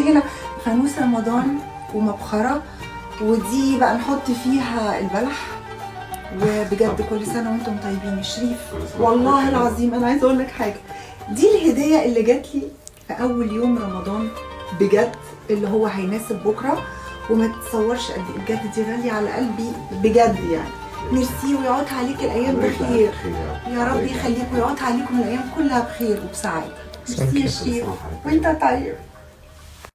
هنا فانوس رمضان ومبخره ودي بقى نحط فيها البلح وبجد كل سنه وانتم طيبين شريف والله العظيم انا عايزه اقول لك حاجه دي الهديه اللي جات لي في اول يوم رمضان بجد اللي هو هيناسب بكره وما تتصورش قد ايه بجد دي غاليه على قلبي بجد يعني ميرسي ويعود عليك الايام بخير يا رب يخليك ويعود عليكم الايام كلها بخير وبسعاده ميرسي يا شريف وانت طيب